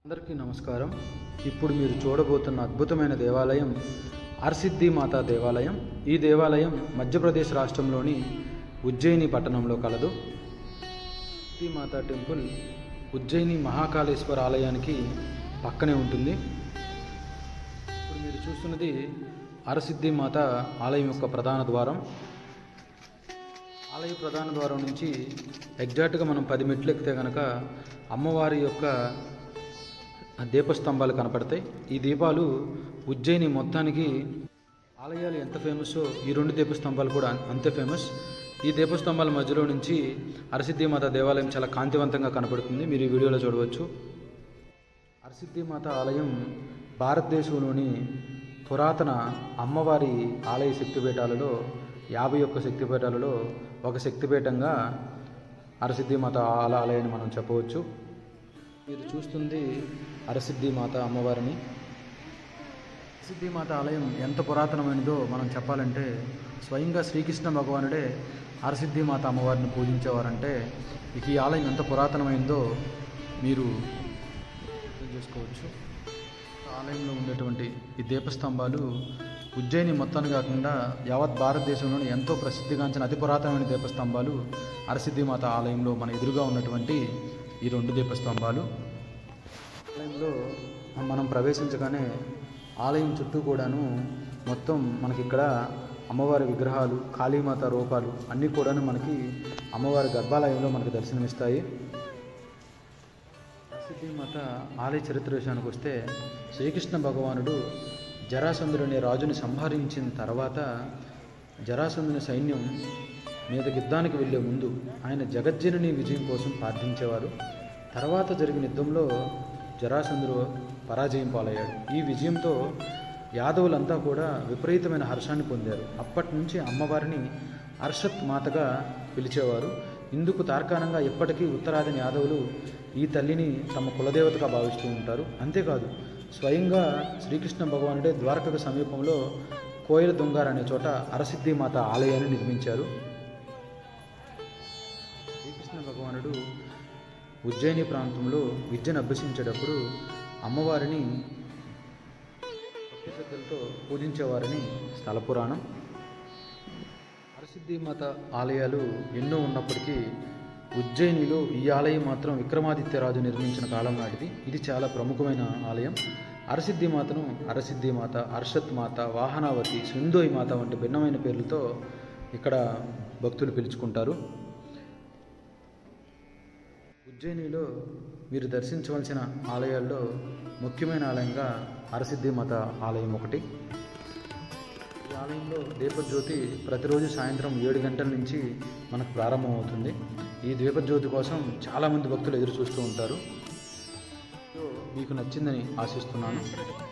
అందరికీ నమస్కారం ఇప్పుడు మీరు చూడబోతున్న అద్భుతమైన దేవాలయం అర్సిద్ధి మాతా దేవాలయం ఈ దేవాలయం మధ్యప్రదేశ్ రాష్ట్రంలోని ఉజ్జయిని పట్టణంలో కలదు సిద్ధి మాతా టెంపుల్ ఉజ్జయిని మహాకాళేశ్వర ఆలయానికి పక్కనే ఉంటుంది ఇప్పుడు మీరు చూస్తున్నది అరసిద్ధి మాత ఆలయం యొక్క ప్రధాన ద్వారం ఆలయ ప్రధాన ద్వారం నుంచి ఎగ్జాక్ట్గా మనం పది మెట్లు ఎక్కితే కనుక అమ్మవారి యొక్క దీపస్తంభాలు కనపడతాయి ఈ దీపాలు ఉజ్జయిని మొత్తానికి ఆలయాలు ఎంత ఫేమస్సో ఈ రెండు దీపస్తంభాలు కూడా అంతే ఫేమస్ ఈ దీపస్తంభాల మధ్యలో నుంచి అరసిద్ధి మాత దేవాలయం చాలా కాంతివంతంగా కనపడుతుంది మీరు ఈ వీడియోలో చూడవచ్చు అరసిద్ధి మాత ఆలయం భారతదేశంలోని పురాతన అమ్మవారి ఆలయ శక్తిపీఠాలలో యాభై ఒక్క శక్తిపీఠాలలో ఒక శక్తిపీఠంగా అరసిద్ధి మాత ఆల ఆలయాన్ని మనం చెప్పవచ్చు మీరు చూస్తుంది అరసిద్ధి మాత అమ్మవారిని అరసిద్ధి మాత ఆలయం ఎంత పురాతనమైనదో మనం చెప్పాలంటే స్వయంగా శ్రీకృష్ణ భగవానుడే అరసిద్ధి మాత అమ్మవారిని పూజించేవారంటే ఇక ఈ ఆలయం ఎంత పురాతనమైందో మీరు అర్థం చేసుకోవచ్చు ఆలయంలో ఉండేటువంటి ఈ దీపస్తంభాలు ఉజ్జయిని మొత్తాన్ని కాకుండా యావత్ భారతదేశంలోని ఎంతో ప్రసిద్ధిగాంచిన అతి పురాతనమైన దీపస్తంభాలు అరసిద్ధి మాత ఆలయంలో మన ఎదురుగా ఉన్నటువంటి ఈ రెండు దీపస్తంభాలు ఆలయంలో మనం ప్రవేశించగానే ఆలయం చుట్టూ కూడాను మొత్తం మనకి ఇక్కడ అమ్మవారి విగ్రహాలు కాళీమాత రూపాలు అన్నీ కూడాను మనకి అమ్మవారి గర్భాలయంలో మనకు దర్శనమిస్తాయి ప్రసిద్ధి మాత ఆలయ చరిత్ర విషయానికి వస్తే శ్రీకృష్ణ భగవానుడు జరాసంధుడు అనే రాజుని సంహరించిన తర్వాత జరాసంధుని సైన్యం మీద యుద్ధానికి వెళ్ళే ముందు ఆయన జగజ్జనని విజయం కోసం ప్రార్థించేవారు తర్వాత జరిగిన యుద్ధంలో జరాసంధుడు పరాజయం పాలయ్యాడు ఈ విజయంతో యాదవులంతా కూడా విపరీతమైన హర్షాన్ని పొందారు అప్పటి నుంచి అమ్మవారిని హర్షత్ మాతగా పిలిచేవారు ఇందుకు తార్కాణంగా ఇప్పటికీ ఉత్తరాదిని యాదవులు ఈ తల్లిని తమ కులదేవతగా భావిస్తూ ఉంటారు అంతేకాదు స్వయంగా శ్రీకృష్ణ భగవానుడే ద్వారకకు సమీపంలో కోయిల దొంగార్ అనే చోట అరసిద్ధి మాత ఆలయాన్ని నిర్మించారు శ్రీకృష్ణ భగవానుడు ఉజ్జయిని ప్రాంతంలో విద్యను అభ్యసించేటప్పుడు అమ్మవారిని భక్తి శ్రద్ధలతో పూజించేవారని స్థల పురాణం హరసిద్ధి మాత ఆలయాలు ఎన్నో ఉన్నప్పటికీ ఉజ్జయినిలో ఈ ఆలయం మాత్రం విక్రమాదిత్య రాజు నిర్మించిన కాలం నాటిది ఇది చాలా ప్రముఖమైన ఆలయం అరసిద్ధి మాతను అరసిద్ధి మాత అర్షత్ మాత వాహనావతి సింధోయి మాత వంటి భిన్నమైన పేర్లతో ఇక్కడ భక్తులు పిలుచుకుంటారు ఉజ్జయినిలో మీరు దర్శించవలసిన ఆలయాల్లో ముఖ్యమైన ఆలయంగా అరసిద్ధి మాత ఆలయం ఒకటి ఈ ఆలయంలో దీపజ్యోతి ప్రతిరోజు సాయంత్రం ఏడు గంటల నుంచి మనకు ప్రారంభమవుతుంది ఈ దీపజ్యోతి కోసం చాలామంది భక్తులు ఎదురు చూస్తూ ఉంటారు మీకు నచ్చిందని ఆశిస్తున్నాను